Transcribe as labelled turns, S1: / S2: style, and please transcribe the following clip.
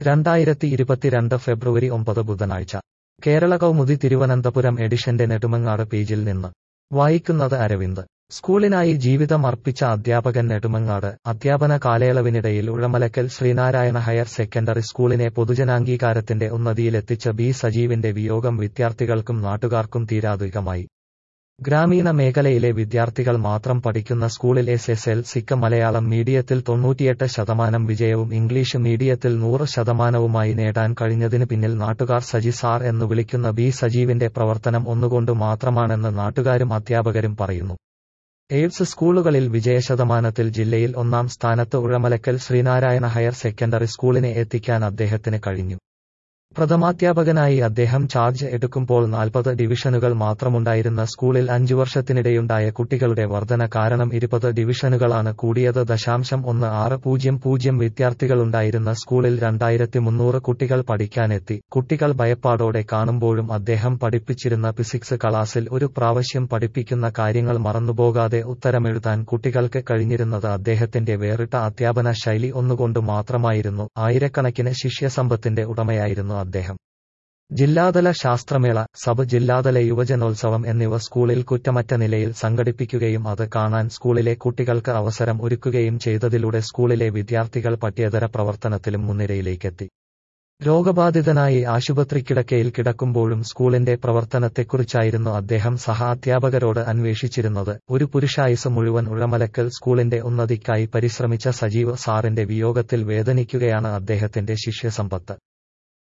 S1: രണ്ടായിരത്തി ഇരുപത്തിരണ്ട് ഫെബ്രുവരി ഒമ്പത് ബുധനാഴ്ച കേരള കൗമുദി തിരുവനന്തപുരം എഡിഷന്റെ നെടുമങ്ങാട് പേജിൽ നിന്ന് വായിക്കുന്നത് അരവിന്ദ് സ്കൂളിനായി ജീവിതം അർപ്പിച്ച അധ്യാപകൻ നെടുമങ്ങാട് അധ്യാപന കാലയളവിനിടയിൽ ഉഴമലക്കൽ ശ്രീനാരായണ ഹയർ സെക്കൻഡറി സ്കൂളിനെ പൊതുജനാംഗീകാരത്തിന്റെ ഉന്നതിയിലെത്തിച്ച ബി സജീവിന്റെ വിയോഗം വിദ്യാർത്ഥികൾക്കും നാട്ടുകാർക്കും തീരാദുഃഖമായി ഗ്രാമീണ മേഖലയിലെ വിദ്യാർത്ഥികൾ മാത്രം പഠിക്കുന്ന സ്കൂളിൽ എസ് എസ് എൽ സിക്ക് മലയാളം മീഡിയത്തിൽ തൊണ്ണൂറ്റിയെട്ട് ശതമാനം വിജയവും ഇംഗ്ലീഷ് മീഡിയത്തിൽ നൂറ് ശതമാനവുമായി നേടാൻ കഴിഞ്ഞതിന് പിന്നിൽ നാട്ടുകാർ സജി സാർ എന്ന് വിളിക്കുന്ന ബി സജീവിന്റെ പ്രവർത്തനം ഒന്നുകൊണ്ട് മാത്രമാണെന്ന് നാട്ടുകാരും അധ്യാപകരും പറയുന്നു എയ്ഡ്സ് സ്കൂളുകളിൽ വിജയശതമാനത്തിൽ ജില്ലയിൽ ഒന്നാം സ്ഥാനത്ത് ഉഴമലക്കൽ ശ്രീനാരായണ ഹയർ സെക്കൻഡറി സ്കൂളിനെ എത്തിക്കാൻ അദ്ദേഹത്തിന് കഴിഞ്ഞു പ്രഥമാധ്യാപകനായി അദ്ദേഹം ചാർജ് എടുക്കുമ്പോൾ നാൽപ്പത് ഡിവിഷനുകൾ മാത്രമുണ്ടായിരുന്ന സ്കൂളിൽ അഞ്ചു വർഷത്തിനിടെയുണ്ടായ കുട്ടികളുടെ വർധന കാരണം ഇരുപത് ഡിവിഷനുകളാണ് കൂടിയത് ദശാംശം ഒന്ന് ആറ് പൂജ്യം പൂജ്യം വിദ്യാർത്ഥികളുണ്ടായിരുന്ന സ്കൂളിൽ രണ്ടായിരത്തി മുന്നൂറ് കുട്ടികൾ പഠിക്കാനെത്തി കുട്ടികൾ ഭയപ്പാടോടെ കാണുമ്പോഴും അദ്ദേഹം പഠിപ്പിച്ചിരുന്ന ഫിസിക്സ് ക്ലാസ്സിൽ ഒരു പ്രാവശ്യം പഠിപ്പിക്കുന്ന കാര്യങ്ങൾ മറന്നുപോകാതെ ഉത്തരമെഴുതാൻ കുട്ടികൾക്ക് കഴിഞ്ഞിരുന്നത് അദ്ദേഹത്തിന്റെ വേറിട്ട അധ്യാപന ശൈലി ഒന്നുകൊണ്ട് മാത്രമായിരുന്നു ആയിരക്കണക്കിന് ശിഷ്യസമ്പത്തിന്റെ ഉടമയായിരുന്നു അദ്ദേഹം ജില്ലാതല ശാസ്ത്രമേള സബ് ജില്ലാതല യുവജനോത്സവം എന്നിവ സ്കൂളിൽ കുറ്റമറ്റ നിലയിൽ സംഘടിപ്പിക്കുകയും അത് കാണാൻ സ്കൂളിലെ കുട്ടികൾക്ക് അവസരം ഒരുക്കുകയും ചെയ്തതിലൂടെ സ്കൂളിലെ വിദ്യാർത്ഥികൾ പഠ്യേതര പ്രവർത്തനത്തിലും മുൻനിരയിലേക്കെത്തി രോഗബാധിതനായി ആശുപത്രിക്കിടക്കയിൽ കിടക്കുമ്പോഴും സ്കൂളിന്റെ പ്രവർത്തനത്തെക്കുറിച്ചായിരുന്നു അദ്ദേഹം സഹ അധ്യാപകരോട് അന്വേഷിച്ചിരുന്നത് ഒരു പുരുഷായുസ് മുഴുവൻ ഉഴമലക്കൽ സ്കൂളിന്റെ ഉന്നതിക്കായി പരിശ്രമിച്ച സജീവ് സാറിന്റെ വിയോഗത്തിൽ വേദനിക്കുകയാണ് അദ്ദേഹത്തിന്റെ ശിഷ്യസമ്പത്ത്